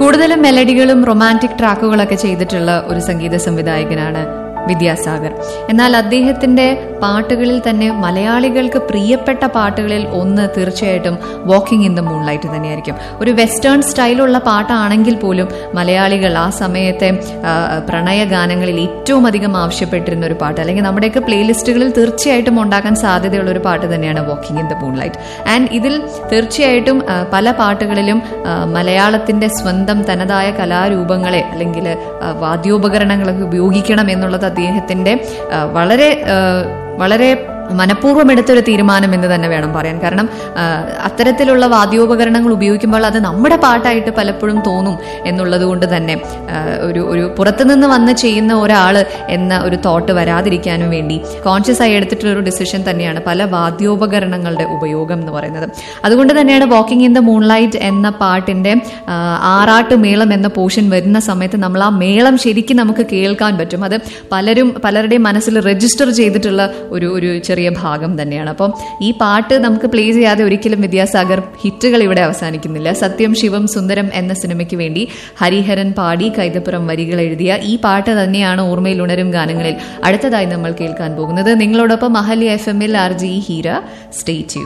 കൂടുതലും മെലഡികളും റൊമാൻറ്റിക് ട്രാക്കുകളൊക്കെ ചെയ്തിട്ടുള്ള ഒരു സംഗീത സംവിധായകനാണ് വിദ്യാസാഗർ എന്നാൽ അദ്ദേഹത്തിന്റെ പാട്ടുകളിൽ തന്നെ മലയാളികൾക്ക് പ്രിയപ്പെട്ട പാട്ടുകളിൽ ഒന്ന് തീർച്ചയായിട്ടും വാക്കിംഗ് ഇൻ ദ മൂൺലൈറ്റ് തന്നെയായിരിക്കും ഒരു വെസ്റ്റേൺ സ്റ്റൈലുള്ള പാട്ടാണെങ്കിൽ പോലും മലയാളികൾ ആ സമയത്തെ ആ, പ്രണയ ഗാനങ്ങളിൽ ഏറ്റവും അധികം ആവശ്യപ്പെട്ടിരുന്ന ഒരു പാട്ട് അല്ലെങ്കിൽ നമ്മുടെയൊക്കെ പ്ലേലിസ്റ്റുകളിൽ തീർച്ചയായിട്ടും ഉണ്ടാക്കാൻ സാധ്യതയുള്ള ഒരു പാട്ട് തന്നെയാണ് walking in the moonlight and ഇതിൽ തീർച്ചയായിട്ടും ആ, പല പാട്ടുകളിലും ആ, മലയാളത്തിന്റെ സ്വന്തം തനതായ കലാരൂപങ്ങളെ അല്ലെങ്കിൽ ആ, വാദ്യോപകരണങ്ങളൊക്കെ ഉപയോഗിക്കണം എന്നുള്ളത് അദ്ദേഹത്തിന്റെ ആ, വളരെ ആ, വളരെ മനഃപൂർവ്വം എടുത്തൊരു തീരുമാനം എന്ന് തന്നെ വേണം പറയാൻ കാരണം ആ, അത്തരത്തിലുള്ള വാദ്യോപകരണങ്ങൾ ഉപയോഗിക്കുമ്പോൾ അത് നമ്മുടെ പാട്ടായിട്ട് പലപ്പോഴും തോന്നും എന്നുള്ളത് കൊണ്ട് തന്നെ ആ, ഒരു ഒരു പുറത്തുനിന്ന് വന്ന് ചെയ്യുന്ന ഒരാൾ എന്ന ഒരു തോട്ട് വരാതിരിക്കാനും വേണ്ടി കോൺഷ്യസ് ആയി എടുത്തിട്ടുള്ള ഒരു ഡിസിഷൻ തന്നെയാണ് പല വാദ്യോപകരണങ്ങളുടെ ഉപയോഗം എന്ന് പറയുന്നത് അതുകൊണ്ട് തന്നെയാണ് വാക്കിംഗ് ഇൻ ദ മൂൺലൈറ്റ് എന്ന പാട്ടിന്റെ ആ, ആറാട്ട് മേളം എന്ന പോർഷൻ വരുന്ന സമയത്ത് നമ്മൾ ആ മേളം ശരിക്കും നമുക്ക് കേൾക്കാൻ പറ്റും അത് പലരും പലരുടെയും മനസ്സിൽ രജിസ്റ്റർ ചെയ്തിട്ടുള്ള ഒരു ഒരു ചെറിയ ഭാഗം തന്നെയാണ് അപ്പം ഈ പാട്ട് നമുക്ക് പ്ലേ ചെയ്യാതെ ഒരിക്കലും വിദ്യാസാഗർ ഹിറ്റുകൾ ഇവിടെ അവസാനിക്കുന്നില്ല സത്യം ശിവം സുന്ദരം എന്ന സിനിമയ്ക്ക് വേണ്ടി ഹരിഹരൻ പാടി കൈതപ്പുറം വരികൾ എഴുതിയ ഈ പാട്ട് തന്നെയാണ് ഓർമ്മയിൽ ഉണരും ഗാനങ്ങളിൽ അടുത്തതായി നമ്മൾ കേൾക്കാൻ പോകുന്നത് നിങ്ങളോടൊപ്പം അഹല്യ എഫ് എമ്മിൽ ആർ ജി ഹീര സ്റ്റേ